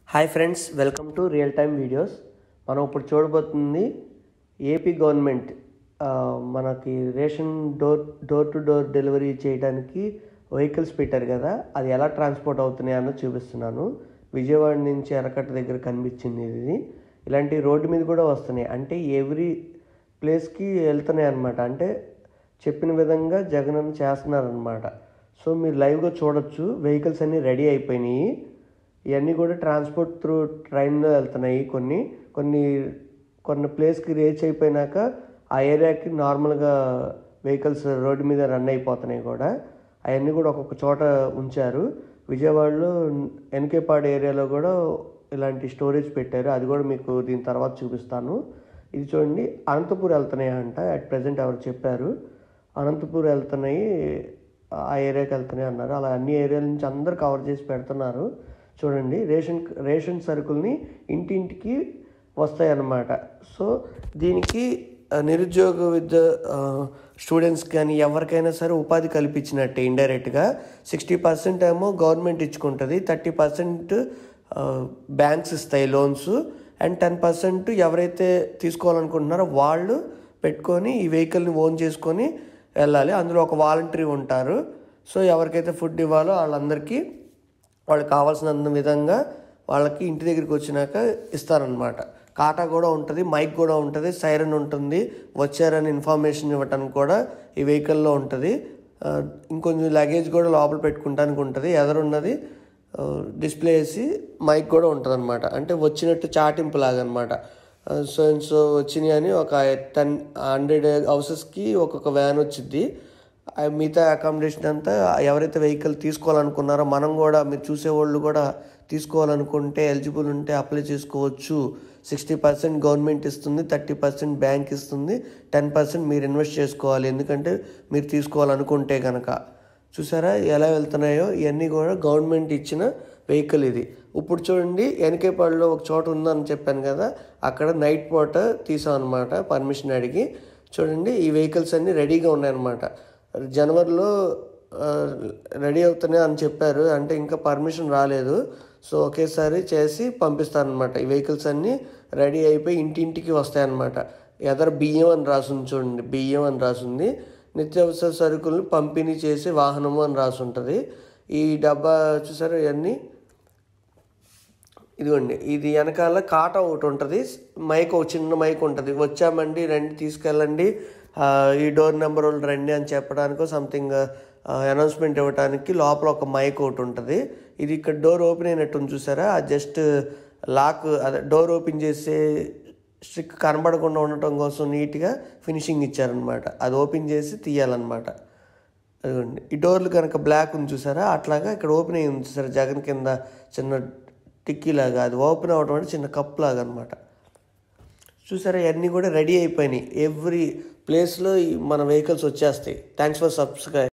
hi friends welcome to real time videos మనం ఇప్పుడు చూడబోతుంది ఏపీ గవర్నమెంట్ ఆ, మనకి ration door door to door delivery చేయడానికి వెహికల్స్ పెట్టారు కదా అది ఎలా ట్రాన్స్పోర్ట్ అవుతున్నాయి అన్నది చూపిస్తున్నాను విజయవాడ నుంచి ఎరకట్ట దగ్గర కనిపించింది ఇది ఇలాంటి రోడ్డు మీద కూడా వస్తున్నాయి అంటే ఎవ్రీ ప్లేస్కి వెళ్తున్నాయి అనమాట అంటే చెప్పిన విధంగా జగనన్న చేస్తున్నారనమాట సో మీరు లైవ్గా చూడొచ్చు వెహికల్స్ అన్నీ రెడీ అయిపోయినాయి ఇవన్నీ కూడా ట్రాన్స్పోర్ట్ త్రూ ట్రైన్లో వెళ్తున్నాయి కొన్ని కొన్ని కొన్ని ప్లేస్కి రీచ్ అయిపోయినాక ఆ ఏరియాకి నార్మల్గా వెహికల్స్ రోడ్డు మీద రన్ అయిపోతున్నాయి కూడా అవన్నీ కూడా ఒక్కొక్క చోట ఉంచారు విజయవాడలో ఎన్కేపాడు ఏరియాలో కూడా ఇలాంటి స్టోరేజ్ పెట్టారు అది కూడా మీకు దీని తర్వాత చూపిస్తాను ఇది చూడండి అనంతపూర్ వెళ్తున్నాయి అంట అట్ ప్రజెంట్ ఎవరు చెప్పారు అనంతపూర్ వెళ్తున్నాయి ఆ ఏరియాకి వెళ్తున్నాయి అన్నారు అలా అన్ని ఏరియాల నుంచి అందరు కవర్ చేసి పెడుతున్నారు చూడండి రేషన్ రేషన్ సరుకుల్ని ఇంటింటికి వస్తాయి అన్నమాట సో దీనికి ఆ, నిరుద్యోగ విద్య స్టూడెంట్స్ కానీ ఎవరికైనా సరే ఉపాధి కల్పించినట్టే ఇండైరెక్ట్గా సిక్స్టీ పర్సెంట్ ఏమో గవర్నమెంట్ ఇచ్చుకుంటుంది థర్టీ పర్సెంట్ బ్యాంక్స్ ఇస్తాయి లోన్స్ అండ్ టెన్ పర్సెంట్ ఎవరైతే తీసుకోవాలనుకుంటున్నారో వాళ్ళు పెట్టుకొని ఈ వెహికల్ని ఓన్ చేసుకొని వెళ్ళాలి అందులో ఒక వాలంటరీ ఉంటారు సో ఎవరికైతే ఫుడ్ ఇవ్వాలో వాళ్ళందరికీ వాళ్ళకి కావాల్సినంత విధంగా వాళ్ళకి ఇంటి దగ్గరికి వచ్చినాక ఇస్తారనమాట కాటా కూడా ఉంటుంది మైక్ కూడా ఉంటుంది సైరన్ ఉంటుంది వచ్చారని ఇన్ఫర్మేషన్ ఇవ్వటానికి కూడా ఈ వెహికల్లో ఉంటుంది ఆ, ఇంకొంచెం లగేజ్ కూడా లోపల పెట్టుకుంటానికి ఉంటుంది ఎదరున్నది డిస్ప్లే వేసి మైక్ కూడా ఉంటుంది అనమాట అంటే వచ్చినట్టు చాటింపు లాగా అనమాట సో అండ్ సో వచ్చినాయి అని ఒక టెన్ హండ్రెడ్ హౌసెస్కి ఒక్కొక్క వ్యాన్ వచ్చింది ఆ మిగతా అకామిడేషన్ అంతా ఎవరైతే వెహికల్ తీసుకోవాలనుకున్నారో మనం కూడా మీరు చూసేవాళ్ళు కూడా తీసుకోవాలనుకుంటే ఎలిజిబుల్ ఉంటే అప్లై చేసుకోవచ్చు సిక్స్టీ పర్సెంట్ గవర్నమెంట్ ఇస్తుంది థర్టీ పర్సెంట్ బ్యాంక్ ఇస్తుంది టెన్ పర్సెంట్ మీరు ఇన్వెస్ట్ చేసుకోవాలి ఎందుకంటే మీరు తీసుకోవాలనుకుంటే కనుక చూసారా ఎలా వెళ్తున్నాయో ఇవన్నీ కూడా గవర్నమెంట్ ఇచ్చిన వెహికల్ ఇది ఇప్పుడు చూడండి ఎన్కేపాడులో ఒక చోట ఉందని చెప్పాను కదా అక్కడ నైట్ పూట తీసాం అనమాట పర్మిషన్ అడిగి చూడండి ఈ వెహికల్స్ అన్నీ రెడీగా ఉన్నాయన్నమాట జనవరిలో ఆ, రెడీ అవుతున్నాయి అని చెప్పారు అంటే ఇంకా పర్మిషన్ రాలేదు సో ఒకేసారి చేసి పంపిస్తారనమాట ఈ వెహికల్స్ అన్నీ రెడీ అయిపోయి ఇంటింటికి వస్తాయన్నమాట ఎదర బియ్యం అని రాసింది చూడండి బియ్యం అని రాసింది నిత్యావసర సరుకులను పంపిణీ చేసే వాహనము అని రాసి ఉంటుంది ఈ డబ్బా చూసారా ఇవన్నీ ఇదిగోండి ఇది వెనకాల కాట ఒకటి ఉంటుంది మైక్ ఒక చిన్న మైక్ ఉంటుంది వచ్చామండి రండి తీసుకెళ్ళండి ఆ, ఈ డోర్ నెంబర్ వాళ్ళు రండి అని చెప్పడానికో సంథింగ్ అనౌన్స్మెంట్ ఇవ్వడానికి లోపల ఒక మైక్ ఒకటి ఉంటుంది ఇది ఇక్కడ డోర్ ఓపెన్ అయినట్టు ఉంది చూసారా అది జస్ట్ లాక్ అదే డోర్ ఓపెన్ చేసే స్ట్రిక్ కనబడకుండా ఉండటం కోసం నీట్గా ఫినిషింగ్ ఇచ్చారనమాట అది ఓపెన్ చేసి తీయాలన్నమాట అదిగోండి ఈ డోర్లు కనుక బ్లాక్ ఉంది చూసారా అట్లాగా ఇక్కడ ఓపెన్ అయ్యి ఉంది చూసారా జగన్ కింద చిన్న టిక్కీ లాగా అది ఓపెన్ అవ్వడం అంటే చిన్న కప్ లాగా అనమాట చూసారా ఇవన్నీ కూడా రెడీ అయిపోయినాయి ఎవ్రీ ప్లేస్లో మన వెహికల్స్ వచ్చేస్తాయి థ్యాంక్స్ ఫర్ సబ్స్క్రైబ్